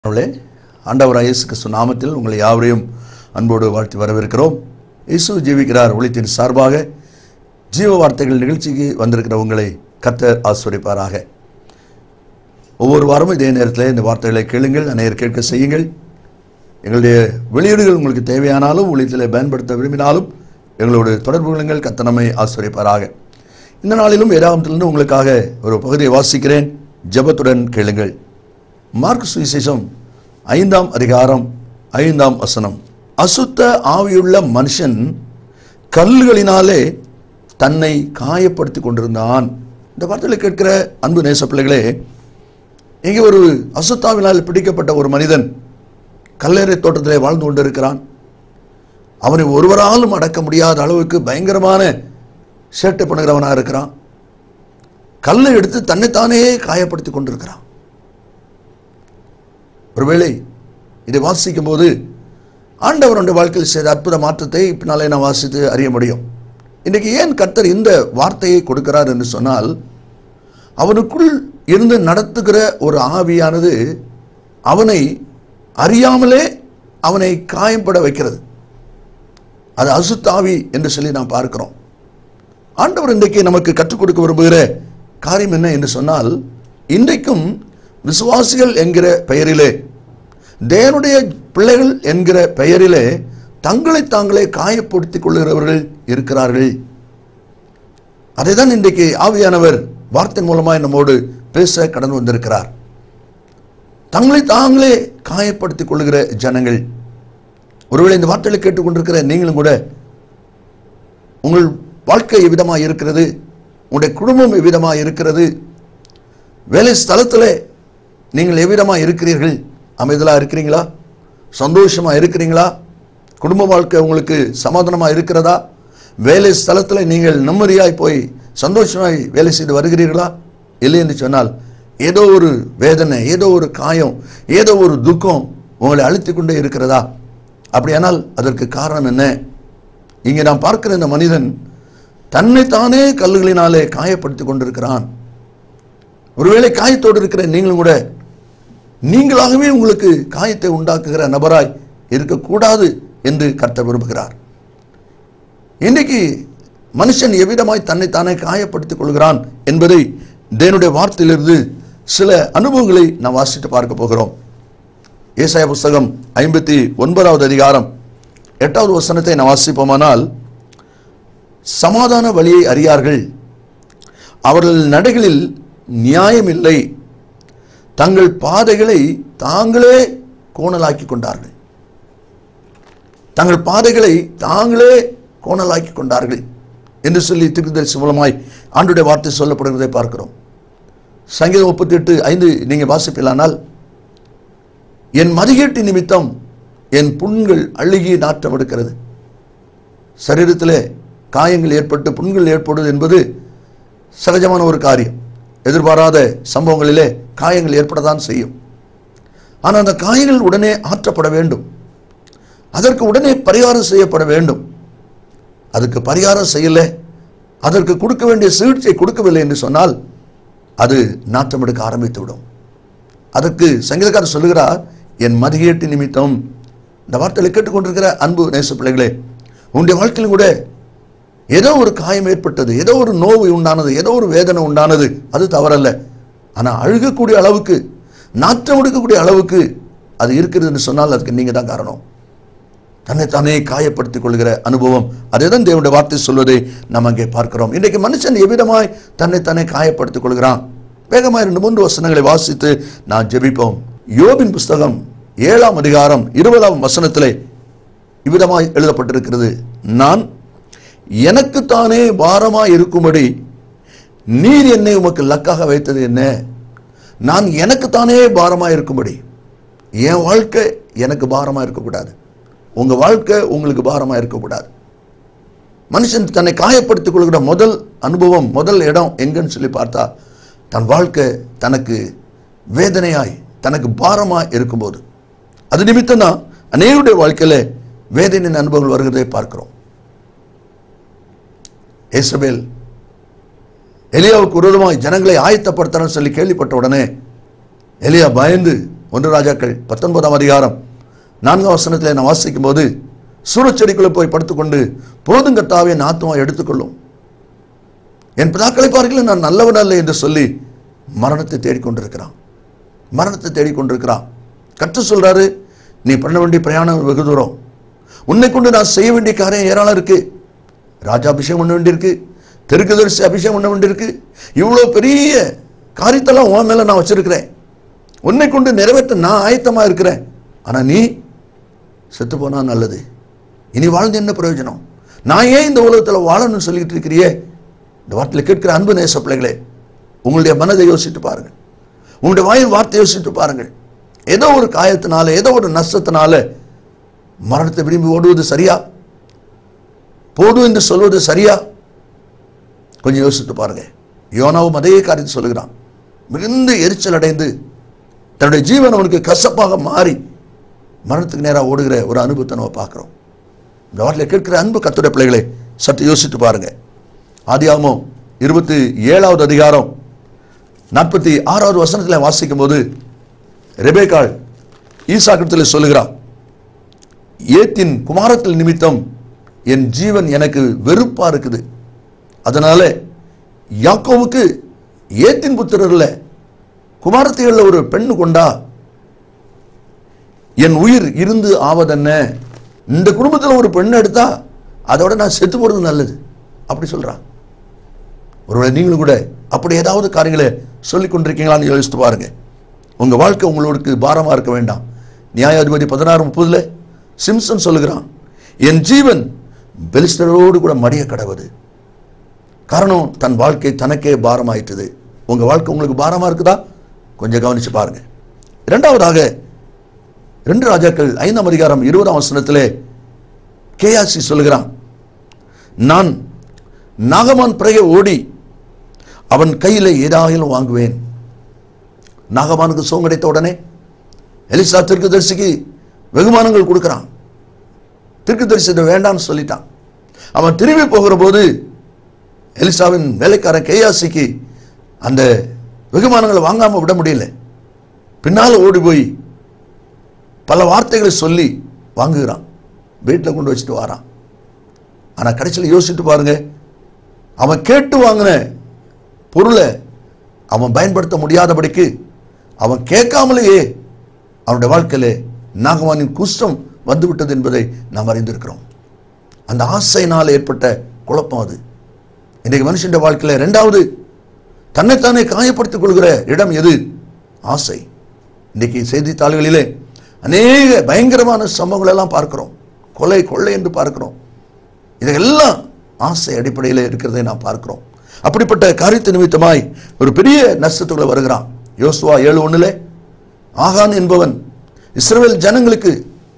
அவளே ஆண்டவராக இயேசு கிறிஸ்து நாமத்தில் உங்களை யாவரையும் அன்போடு வாழ்த்தி வரவேற்கிறோம் இயேசு ஜீவிக்கிறார் ஒளித்தின் சார்பாக ஜீவ வார்த்தைகள் நிகழ்ச்சிக்கு வந்திருக்கிற உங்களை கர்த்தர் ஆஸ்வரிப்பாராக ஒவ்வொரு வாரமும் இதே நேரத்தில் இந்த வார்த்தைகளை கேளுங்கள் அநேகர் கேட்க செய்யுங்கள் எங்களுடைய வெளியீடுகள் உங்களுக்கு தேவையானாலும் ஊழியத்தில் பயன்படுத்த விரும்பினாலும் எங்களோடு தொடர்பு கொள்ளுங்கள் கர்த்தர் நம்மை ஆஸ்வரிப்பாராக இந்த நாளிலும் வேதாகமத்திலிருந்து உங்களுக்காக ஒரு பகுதியை வாசிக்கிறேன் ஜெபத்துடன் கேளுங்கள் மார்க் சுவிசேஷம் ஐந்தாம் அதிகாரம் ஐந்தாம் வசனம் அசுத்த ஆவியுள்ள மனுஷன் கல்லுகளினாலே தன்னை காயப்படுத்தி கொண்டிருந்தான் இந்த வார்த்தைகளை கேட்கிற அன்பு நேச பிள்ளைகளே இங்கே ஒரு அசுத்தாவினால் பிடிக்கப்பட்ட ஒரு மனிதன் கல்லறை தோட்டத்திலே வாழ்ந்து கொண்டிருக்கிறான் அவனை ஒருவராலும் அடக்க முடியாத அளவுக்கு பயங்கரமான சேட்டை பண்ணுகிறவனாக இருக்கிறான் கல்லை எடுத்து தன்னைத்தானே காயப்படுத்தி கொண்டிருக்கிறான் ஒருவேளை இதை வாசிக்கும் போது ஆண்டவருடைய வாழ்க்கையில் செய்த அற்புத மாற்றத்தை பின்னாலே நான் வாசித்து அறிய முடியும் இன்றைக்கு ஏன் கர்த்தர் இந்த வார்த்தையை கொடுக்கிறார் என்று சொன்னால் அவனுக்குள் இருந்து நடத்துகிற ஒரு ஆவியானது அவனை அறியாமலே அவனை காயப்பட வைக்கிறது அது அசுத்தாவி என்று சொல்லி நாம் பார்க்கிறோம் ஆண்டவர் இன்றைக்கு நமக்கு கற்றுக் கொடுக்க விரும்புகிற காரியம் என்ன என்று சொன்னால் இன்றைக்கும் விசுவாசிகள் என்கிற பெயரிலே தேவனுடைய பிள்ளைகள் என்கிற பெயரிலே தங்களை தாங்களே காயப்படுத்திக் கொள்கிறவர்கள் இருக்கிறார்கள் அதை தான் இன்றைக்கு ஆவியானவர் வார்த்தை மூலமாய் நம்மோடு பேச கடந்து வந்திருக்கிறார் தங்களை தாங்களே காயப்படுத்திக் கொள்ளுகிற ஜனங்கள் ஒருவேளை இந்த வார்த்தைகளை கேட்டுக்கொண்டிருக்கிற நீங்களும் கூட உங்கள் வாழ்க்கை எவ்விதமாக இருக்கிறது உங்களுடைய குடும்பம் எவ்விதமாக இருக்கிறது வேலை ஸ்தலத்தில் நீங்கள் எவ்விதமாக இருக்கிறீர்கள் அமைதலாக இருக்கிறீங்களா சந்தோஷமாக இருக்கிறீங்களா குடும்ப வாழ்க்கை உங்களுக்கு சமாதானமாக இருக்கிறதா வேலை ஸ்தலத்தில் நீங்கள் நிம்மதியாய் போய் சந்தோஷமாய் வேலை செய்து வருகிறீர்களா இல்லை என்று சொன்னால் ஏதோ ஒரு வேதனை ஏதோ ஒரு காயம் ஏதோ ஒரு துக்கம் உங்களை அழுத்திக் கொண்டே இருக்கிறதா அப்படியானால் அதற்கு காரணம் என்ன இங்கே நாம் பார்க்கிற இந்த மனிதன் தன்னைத்தானே கல்லுகளினாலே காயப்படுத்தி கொண்டிருக்கிறான் ஒருவேளை காயத்தோடு இருக்கிற நீங்களும் கூட நீங்களாகவே உங்களுக்கு காயத்தை உண்டாக்குகிற நபராய் இருக்கக்கூடாது என்று கர்த்தர் விரும்புகிறார் இன்றைக்கு மனுஷன் எவ்விதமாய் தன்னைத்தானே காயப்படுத்திக் கொள்கிறான் என்பதை தேவனுடைய வார்த்தையிலிருந்து சில அனுபவங்களை நாம் வாசித்து பார்க்க போகிறோம் ஏசாய புஸ்தகம் ஐம்பத்தி ஒன்பதாவது அதிகாரம் எட்டாவது வசனத்தை நான் வாசிப்போமானால் சமாதான வழியை அறியார்கள் அவர்கள் நடைகளில் நியாயமில்லை தங்கள் பாதைகளை தாங்களே கோணலாக்கி கொண்டார்கள் தங்கள் பாதைகளை தாங்களே கோணலாக்கி கொண்டார்கள் என்று சொல்லி திருத்தரிசி மூலமாய் ஆண்டுடைய வார்த்தை சொல்லப்படுகிறதை பார்க்கிறோம் சங்கீதம் முப்பத்தி எட்டு ஐந்து நீங்கள் வாசிப்பிலானால் என் மதிகேட்டு நிமித்தம் என் புண்கள் அழுகி நாற்றம் எடுக்கிறது சரீரத்திலே காயங்கள் ஏற்பட்டு புண்கள் ஏற்படுவது என்பது சகஜமான ஒரு காரியம் எதிர்பாராத சம்பவங்களிலே காயங்கள் ஏற்படத்தான் செய்யும் ஆனால் அந்த காயங்கள் உடனே ஆற்றப்பட வேண்டும் அதற்கு உடனே பரிகாரம் செய்யப்பட வேண்டும் அதுக்கு பரிகாரம் செய்யலை அதற்கு கொடுக்க வேண்டிய சிகிச்சை கொடுக்கவில்லை என்று சொன்னால் அது நாட்டம் எடுக்க ஆரம்பித்து விடும் அதற்கு சங்கீதக்காரர் சொல்லுகிறார் என் மதிகேட்டு நிமித்தம் இந்த வார்த்தைகளை கேட்டுக்கொண்டிருக்கிற அன்பு நேச பிள்ளைகளே உன்னுடைய வாழ்க்கையிலும் கூட ஏதோ ஒரு காயம் ஏற்பட்டது ஏதோ ஒரு நோவு உண்டானது ஏதோ ஒரு வேதனை உண்டானது அது தவறல்ல ஆனால் அழுகக்கூடிய அளவுக்கு நாற்றம் எடுக்கக்கூடிய அளவுக்கு அது இருக்கிறதுன்னு சொன்னால் அதுக்கு நீங்கள் தான் காரணம் தன்னைத்தானே காயப்படுத்திக் கொள்கிற அனுபவம் அதே தான் தேவனுடைய வார்த்தை சொல்வதை நாம் அங்கே பார்க்கிறோம் இன்றைக்கு மனுஷன் எவ்விதமாய் தன்னைத்தானே காயப்படுத்திக் கொள்கிறான் வேகமாக ரெண்டு மூன்று வசனங்களை வாசித்து நான் ஜெபிப்போம் யோபின் புஸ்தகம் ஏழாம் அதிகாரம் இருபதாம் வசனத்திலே இவ்விதமாய் எழுதப்பட்டிருக்கிறது நான் எனக்குத்தானே பாரமாய் இருக்கும்படி நீர் என்னை உமக்கு லக்காக வைத்தது என்ன நான் எனக்குத்தானே பாரமாக இருக்கும்படி என் வாழ்க்கை எனக்கு பாரமாக இருக்கக்கூடாது உங்கள் வாழ்க்கை உங்களுக்கு பாரமாக இருக்கக்கூடாது மனுஷன் தன்னை காயப்படுத்திக் கொள்கிற முதல் அனுபவம் முதல் இடம் எங்கன்னு சொல்லி பார்த்தா தன் வாழ்க்கை தனக்கு வேதனையாய் தனக்கு பாரமாக இருக்கும்போது அது நிமித்தம் தான் அநேகருடைய வாழ்க்கையில் வேதனையின் அனுபவங்கள் வருகிறதை பார்க்கிறோம் ஏசபேல் எலியாவுக்கு விரோதமாய் ஜனங்களை ஆயத்தப்படுத்தணும்னு சொல்லி கேள்விப்பட்ட உடனே எலியா பயந்து ஒன்று ராஜாக்கள் பத்தொன்பதாம் அதிகாரம் நான்காம் வசனத்தில் நான் வாசிக்கும் போது சூழச்செடிக்குள்ளே போய் படுத்துக்கொண்டு போதும் கர்த்தாவே என் ஆத்மா எடுத்துக்கொள்ளும் என் பிதாக்களை பார்க்கல நான் நல்லவன் அல்ல என்று சொல்லி மரணத்தை தேடிக்கொண்டிருக்கிறான் மரணத்தை தேடிக்கொண்டிருக்கிறான் கற்று சொல்றாரு நீ பண்ண வேண்டிய பிரயாணம் வெகு தூரம் உன்னை கொண்டு நான் செய்ய வேண்டிய காரியம் ஏராளம் இருக்கு ராஜா அபிஷேகம் பண்ண வேண்டியிருக்கு தெருக்குதரிசி அபிஷேகம் பண்ண வேண்டியிருக்கு இவ்வளோ பெரிய காரியத்தெல்லாம் உன் மேலே நான் வச்சிருக்கிறேன் உன்னை கொண்டு நிறைவேற்ற நான் ஆயத்தமாக இருக்கிறேன் ஆனால் நீ செத்து போனா நல்லது இனி வாழ்ந்து என்ன பிரயோஜனம் நான் ஏன் இந்த உலகத்தில் வாழணும்னு சொல்லிட்டு இருக்கிறியே இந்த வார்த்தையில் கேட்கிற அன்பு நேச பிள்ளைகளே உங்களுடைய மனதை யோசித்து பாருங்கள் உங்களுடைய வாயில் வார்த்தை யோசித்து பாருங்கள் ஏதோ ஒரு காயத்தினால ஏதோ ஒரு நஷ்டத்தினால மரணத்தை விரும்பி ஓடுவது சரியா போதும் என்று சொல்வது சரியா கொஞ்சம் யோசித்து பாருங்க யோனாவும் அதே காரியத்தை சொல்லுகிறான் மிகுந்த எரிச்சல் அடைந்து தன்னுடைய ஜீவன் அவனுக்கு கசப்பாக மாறி மரணத்துக்கு நேராக ஓடுகிற ஒரு அனுபவத்தை நம்ம பார்க்குறோம் இந்த வாட்டில் கேட்கிற அன்பு கத்துடைய பிள்ளைகளை சற்று யோசித்து பாருங்க ஆதியாகமம் இருபத்தி ஏழாவது அதிகாரம் நாற்பத்தி ஆறாவது வசனத்தில் வாசிக்கும் போது ரெபேக்காள் ஈசாக்கிடத்தில் சொல்லுகிறார் ஏத்தின் குமாரத்தில் நிமித்தம் என் ஜீவன் எனக்கு வெறுப்பா இருக்குது அதனால யாக்கோவுக்கு ஏத்தின் புத்திரர்ல குமாரத்திகளில் ஒரு பெண்ணு கொண்டா என் உயிர் இருந்து ஆவதென்ன இந்த குடும்பத்தில் ஒரு பெண் எடுத்தா அதோட நான் செத்து போறது நல்லது அப்படி சொல்றான் ஒருவேளை நீங்களும் கூட அப்படி ஏதாவது காரியங்களை சொல்லிக் கொண்டிருக்கீங்களான்னு யோசித்து பாருங்க உங்க வாழ்க்கை உங்களுக்கு பாரமா இருக்க வேண்டாம் நியாயாதிபதி பதினாறு முப்பதுல சிம்சன் சொல்லுகிறான் என் ஜீவன் பெலிஸ்டரோடு கூட மடிய கடவுது காரணம் தன் வாழ்க்கை தனக்கே பாரமாயிட்டது உங்க வாழ்க்கை உங்களுக்கு பாரமா இருக்குதா கொஞ்சம் கவனிச்சு பாருங்க இரண்டாவதாக ரெண்டு ராஜாக்கள் ஐந்தாம் அதிகாரம் இருபதாம் வசனத்திலே கேயாசி சொல்லுகிறான் நான் நாகமான் பிறகு ஓடி அவன் கையில் ஏதாயிலும் வாங்குவேன் நாகமானுக்கு சோகம் கிடைத்த உடனே எலிசா தீர்க்கதரிசிக்கு வெகுமானங்கள் கொடுக்குறான் தீர்க்கதரிசி வேண்டாம்னு சொல்லிட்டான் அவன் திரும்பி போகிற போது எலிசாவின் வேலைக்காரன் கேயாசிக்கு அந்த வெகுமானங்களை வாங்காம விட முடியல பின்னால் ஓடி போய் பல வார்த்தைகளை சொல்லி வாங்குகிறான் வீட்டில் கொண்டு வச்சுட்டு வாரான் ஆனால் கடைசியில் யோசிச்சுட்டு பாருங்க அவன் கேட்டு வாங்கின பொருளை அவன் பயன்படுத்த முடியாதபடிக்கு அவன் கேட்காமலேயே அவனுடைய வாழ்க்கையிலே நாகவானின் குஷ்டம் வந்துவிட்டது என்பதை நாம் அறிந்திருக்கிறோம் அந்த ஆசையினால் ஏற்பட்ட குழப்பம் அது இன்றைக்கு மனுஷன் வாழ்க்கையில் ரெண்டாவது தன்னைத்தானே காயப்படுத்திக் கொள்கிற இடம் எது ஆசை இன்றைக்கு செய்தித்தாள்களிலே அநேக பயங்கரமான சம்பவங்கள் எல்லாம் பார்க்கிறோம் கொலை கொள்ளை என்று பார்க்கிறோம் இதெல்லாம் ஆசை அடிப்படையில் இருக்கிறதை நாம் பார்க்கிறோம் அப்படிப்பட்ட காரியத்தை நிமித்தமாய் ஒரு பெரிய நஷ்டத்துக்குள்ள வருகிறான் யோசுவா ஏழு ஒண்ணுல ஆகான் என்பவன் இஸ்ரவேல் ஜனங்களுக்கு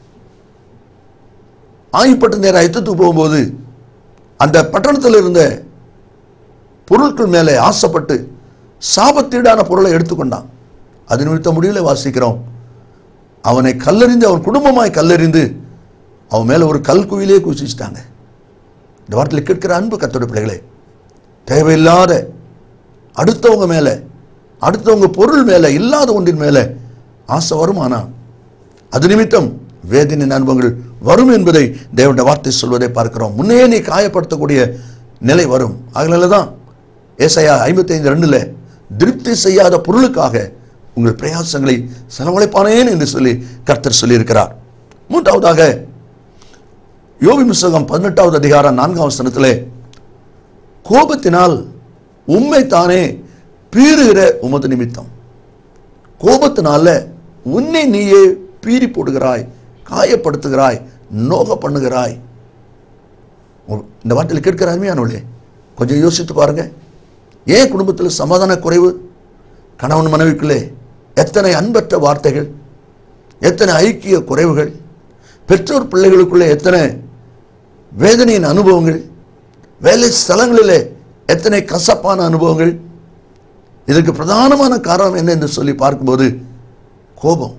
ஆயுப்பட்ட நேரம் யுத்தத்துக்கு போகும்போது அந்த பட்டணத்தில் இருந்த பொருட்கள் மேலே ஆசைப்பட்டு சாபத்தீடான பொருளை எடுத்துக்கொண்டான் அது நிமித்த முடிவில் வாசிக்கிறோம் அவனை கல்லறிந்து அவன் குடும்பமாய் கல்லறிந்து அவன் மேலே ஒரு கல் குயிலே குதிச்சிட்டாங்க இந்த வார்த்தையில் கேட்கிற அன்பு கத்தோட பிள்ளைகளே தேவையில்லாத அடுத்தவங்க மேலே அடுத்தவங்க பொருள் மேலே இல்லாத ஒன்றின் மேலே ஆசை வருமானா அது நிமித்தம் வேதனின் அனுபவங்கள் வரும் என்பதை தேவனுடைய வார்த்தை சொல்வதை பார்க்கிறோம் முன்னே நீ காயப்படுத்தக்கூடிய நிலை வரும் அதனால தான் ஏசாயா ஐம்பத்தி ஐந்து ரெண்டுல திருப்தி செய்யாத பொருளுக்காக உங்கள் பிரயாசங்களை செலவழிப்பானேன் என்று சொல்லி கர்த்தர் சொல்லியிருக்கிறார் மூன்றாவதாக யோபி புஸ்தகம் பதினெட்டாவது அதிகாரம் நான்காம் வசனத்திலே கோபத்தினால் உண்மை தானே பீறுகிற உமது நிமித்தம் கோபத்தினால உன்னை நீயே பீறி போடுகிறாய் காயப்படுத்துகிறாய் நோக பண்ணுகிறாய் உ- இந்த வார்த்தையில் கேட்கிற அருமையானவளே கொஞ்சம் யோசித்து பாருங்க ஏன் குடும்பத்தில் சமாதான குறைவு கணவன் மனைவிக்குள்ளே எத்தனை அன்பற்ற வார்த்தைகள் எத்தனை ஐக்கிய குறைவுகள் பெற்றோர் பிள்ளைகளுக்குள்ளே எத்தனை வேதனையின் அனுபவங்கள் வேலை ஸ்தலங்களிலே எத்தனை கசப்பான அனுபவங்கள் இதற்கு பிரதானமான காரணம் என்ன என்று சொல்லி பார்க்கும்போது கோபம்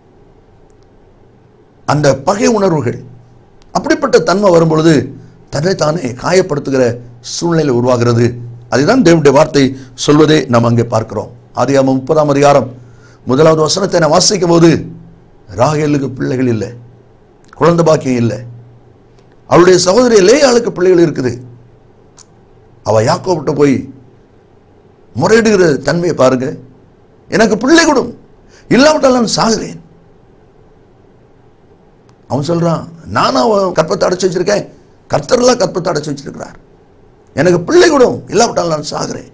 அந்த பகை உணர்வுகள் அப்படிப்பட்ட தன்மை வரும்பொழுது தன்னைத்தானே காயப்படுத்துகிற சூழ்நிலை உருவாகிறது அதுதான் தேவனுடைய வார்த்தை சொல்வதை நாம் அங்கே பார்க்கிறோம் ஆதியாமம் முப்பதாம் அதிகாரம் முதலாவது வசனத்தை நான் வாசிக்கும் போது ராகேலுக்கு பிள்ளைகள் இல்லை குழந்தை பாக்கியம் இல்லை அவளுடைய சகோதரி லேயாளுக்கு பிள்ளைகள் இருக்குது அவ யாக்கோபிட்ட போய் முறையிடுகிற தன்மையை பாருங்க எனக்கு பிள்ளை கொடும் இல்லாவிட்டால் நான் சாகுறேன் அவன் சொல்றான் நானும் அவன் கற்பத்தை அடைச்சு வச்சிருக்கேன் கர்த்தர்லாம் கற்பத்தை அடைச்சு வச்சிருக்கிறார் எனக்கு பிள்ளை கொடும் இல்லாவிட்டால் நான் சாகுறேன்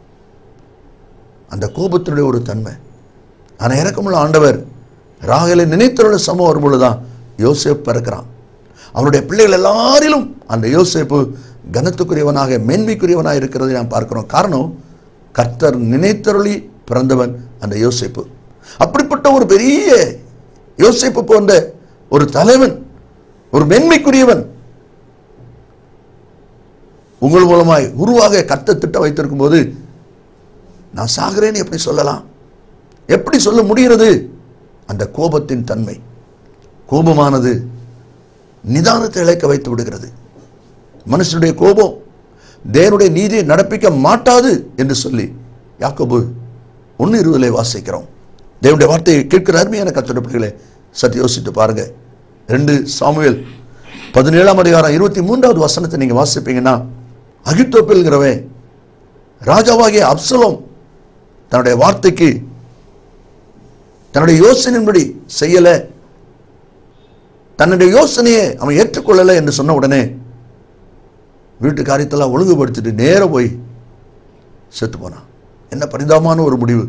அந்த கோபத்தினுடைய ஒரு தன்மை ஆனால் இறக்கமுள்ள ஆண்டவர் ராகலை நினைத்தருள்ள சமம் வரும்பொழுதுதான் யோசேப் பிறக்கிறான் அவனுடைய பிள்ளைகள் எல்லாரிலும் அந்த யோசேப்பு கனத்துக்குரியவனாக மேன்மைக்குரியவனாக இருக்கிறதை நாம் பார்க்கிறோம் காரணம் கர்த்தர் நினைத்தருளி பிறந்தவன் அந்த யோசேப்பு அப்படிப்பட்ட ஒரு பெரிய யோசேப்பு போன்ற ஒரு தலைவன் ஒரு மேன்மைக்குரியவன் உங்கள் மூலமாய் உருவாக கர்த்தர் திட்டம் வைத்திருக்கும் போது நான் சாகிறேன்னு எப்படி சொல்லலாம் எப்படி சொல்ல முடிகிறது அந்த கோபத்தின் தன்மை கோபமானது நிதானத்தை இழைக்க வைத்து விடுகிறது மனுஷனுடைய கோபம் தேவனுடைய நீதியை நடப்பிக்க மாட்டாது என்று சொல்லி யாக்கோபு ஒன்று இருபதிலே வாசிக்கிறோம் தேவனுடைய வார்த்தையை கேட்கிற அருமையான கத்தோட பிள்ளைகளை சற்று யோசித்து பாருங்க ரெண்டு சாமுவேல் பதினேழாம் அதிகாரம் இருபத்தி மூன்றாவது வசனத்தை நீங்க வாசிப்பீங்கன்னா அகித்தோப்பில்ங்கிறவன் ராஜாவாகிய அப்சலோம் தன்னுடைய வார்த்தைக்கு தன்னுடைய யோசனையின்படி செய்யல தன்னுடைய யோசனையை அவன் ஏற்றுக்கொள்ளலை என்று சொன்ன உடனே வீட்டு காரியத்தெல்லாம் ஒழுங்குபடுத்திட்டு நேர போய் செத்து போனான் என்ன பரிதாபமான ஒரு முடிவு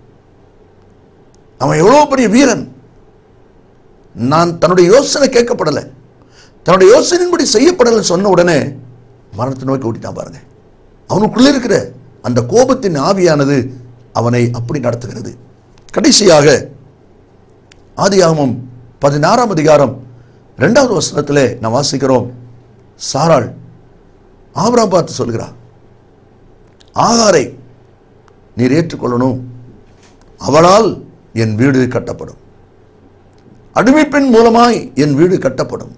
அவன் எவ்வளவு பெரிய வீரன் நான் தன்னுடைய யோசனை கேட்கப்படலை தன்னுடைய யோசனையின்படி செய்யப்படலை சொன்ன உடனே மரணத்தை நோக்கி ஓட்டிட்டான் பாருங்க அவனுக்குள்ள இருக்கிற அந்த கோபத்தின் ஆவியானது அவனை அப்படி நடத்துகிறது கடைசியாக ஆதியாகமம் பதினாறாம் அதிகாரம் ரெண்டாவது வசனத்திலே நாம் வாசிக்கிறோம் சாராள் ஆபராம் பார்த்து சொல்கிறார் ஆகாரை நீர் ஏற்றுக்கொள்ளணும் அவளால் என் வீடு கட்டப்படும் அடிமைப்பெண் மூலமாய் என் வீடு கட்டப்படும்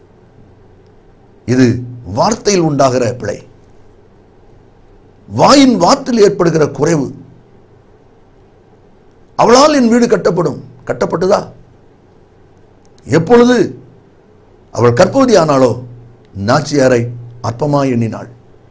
இது வார்த்தையில் உண்டாகிற பிழை வாயின் வார்த்தையில் ஏற்படுகிற குறைவு அவளால் என் வீடு கட்டப்படும் கட்டப்பட்டதா எப்பொழுது அவள் கற்பவதி ஆனாலோ நாச்சியாரை அற்பமாய் எண்ணினாள்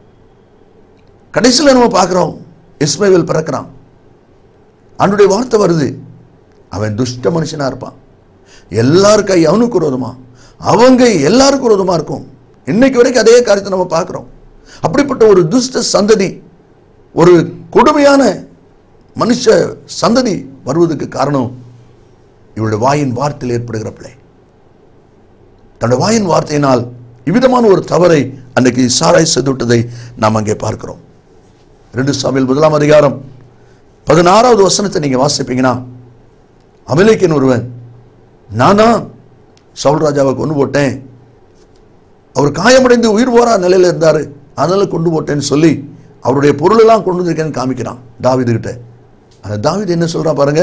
கடைசியில் நம்ம பார்க்குறோம் இஸ்மேவேல் பிறக்கிறான் அவனுடைய வார்த்தை வருது அவன் துஷ்ட மனுஷனா இருப்பான் எல்லார் கை அவனுக்கு விரோதமா அவங்க எல்லாருக்கும் விரோதமா இருக்கும் இன்னைக்கு வரைக்கும் அதே காரியத்தை நம்ம பார்க்குறோம் அப்படிப்பட்ட ஒரு துஷ்ட சந்ததி ஒரு கொடுமையான மனுஷ சந்ததி வருவதற்கு காரணம் இவளுடைய வாயின் வார்த்தையில் ஏற்படுகிற பிள்ளை தன்னுடைய வாயின் வார்த்தையினால் இவ்விதமான ஒரு தவறை அன்னைக்கு சாராய் செய்து விட்டதை நாம் அங்கே பார்க்கிறோம் ரெண்டு சாமியில் முதலாம் அதிகாரம் பதினாறாவது வசனத்தை நீங்க வாசிப்பீங்கன்னா அமலேக்கன் ஒருவன் நான் தான் சவுல் ராஜாவை கொண்டு போட்டேன் அவர் காயமடைந்து உயிர் போரா நிலையில இருந்தாரு அதனால கொண்டு போட்டேன்னு சொல்லி அவருடைய பொருளெல்லாம் கொண்டு வந்திருக்கேன்னு காமிக்கிறான் தாவீது கிட்ட அந்த தாவீது என்ன சொல்றான் பாருங்க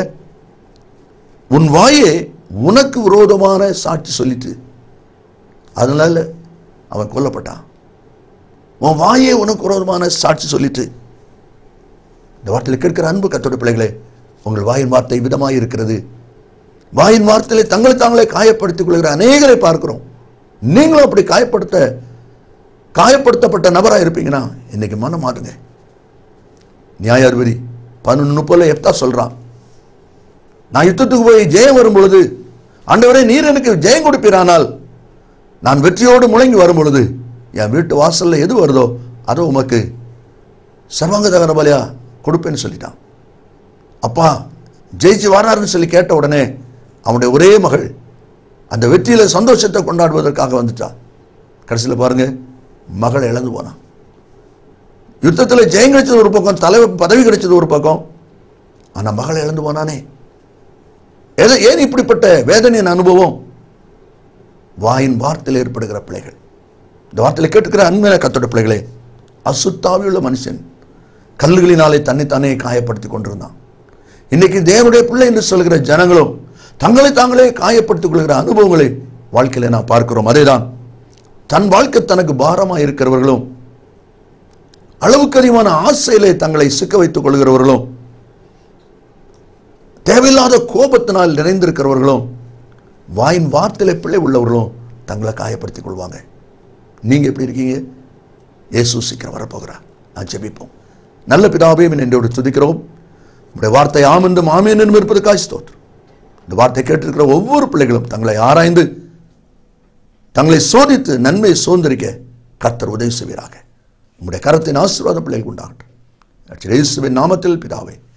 உன் வாயே உனக்கு விரோதமான சாட்சி சொல்லிட்டு அதனால அவன் கொல்லப்பட்டான் உன் வாயே உனக்கு விரோதமான சாட்சி சொல்லிட்டு இந்த வார்த்தையில் கேட்கிற அன்பு கத்தோட பிள்ளைகளே உங்கள் வாயின் வார்த்தை விதமாக இருக்கிறது வாயின் வார்த்தையிலே தங்களை தாங்களே காயப்படுத்திக் கொள்கிற அநேகரை பார்க்கிறோம் நீங்களும் அப்படி காயப்படுத்த காயப்படுத்தப்பட்ட நபராக இருப்பீங்கன்னா இன்னைக்கு மனம் மாறுங்க நியாயாதிபதி பதினொன்று முப்பதுல எப்தா சொல்றான் நான் யுத்தத்துக்கு போய் ஜெயம் வரும் பொழுது ஆண்டவரே நீர் எனக்கு ஜெயம் கொடுப்பீரானால் நான் வெற்றியோடு முழங்கி வரும் பொழுது என் வீட்டு வாசல்ல எது வருதோ அதை உமக்கு சர்வாங்க தகன பலியா கொடுப்பேன்னு சொல்லிட்டான் அப்பா ஜெயிச்சு வராருன்னு சொல்லி கேட்ட உடனே அவனுடைய ஒரே மகள் அந்த வெற்றியில சந்தோஷத்தை கொண்டாடுவதற்காக வந்துட்டா கடைசியில் பாருங்க மகள் இழந்து போனான் யுத்தத்தில் ஜெயம் கிடைச்சது ஒரு பக்கம் தலைவர் பதவி கிடைச்சது ஒரு பக்கம் ஆனா மகள் இழந்து போனானே எது ஏன் இப்படிப்பட்ட வேதனையின் அனுபவம் வாயின் வார்த்தையில் ஏற்படுகிற பிள்ளைகள் இந்த வார்த்தையில் கேட்டுக்கிற அன்மையான கத்தோட பிள்ளைகளே அசுத்தாவியுள்ள மனுஷன் கல்லுகளினாலே தன்னைத்தானே காயப்படுத்தி கொண்டிருந்தான் இன்னைக்கு தேவனுடைய பிள்ளை என்று சொல்கிற ஜனங்களும் தங்களை தாங்களே காயப்படுத்திக் கொள்கிற அனுபவங்களை வாழ்க்கையில நான் பார்க்கிறோம் அதேதான் தன் வாழ்க்கை தனக்கு பாரமா இருக்கிறவர்களும் அளவுக்கு அதிகமான ஆசையிலே தங்களை சிக்க வைத்துக் கொள்கிறவர்களும் தேவையில்லாத கோபத்தினால் நிறைந்திருக்கிறவர்களும் வாயின் வார்த்தையில பிள்ளை உள்ளவர்களும் தங்களை காயப்படுத்திக் கொள்வாங்க நீங்க எப்படி இருக்கீங்க இயேசு சீக்கிரம் வரப்போகிறார் நான் ஜெபிப்போம் நல்ல பிதாவே என்னோடு துதிக்கிறோம் உடைய வார்த்தை ஆம் என்றும் ஆமேன் என்றும் இருப்பதற்காக ஸ்தோத்திரம் இந்த வார்த்தை கேட்டிருக்கிற ஒவ்வொரு பிள்ளைகளும் தங்களை ஆராய்ந்து தங்களை சோதித்து நன்மை சுதந்திரிக்க கர்த்தர் உதவி செய்வீராக உம்முடைய கரத்தின் ஆசீர்வாதம் பிள்ளைகள் உண்டாகட்டும் இயேசுவின் நாமத்தில் பிதாவே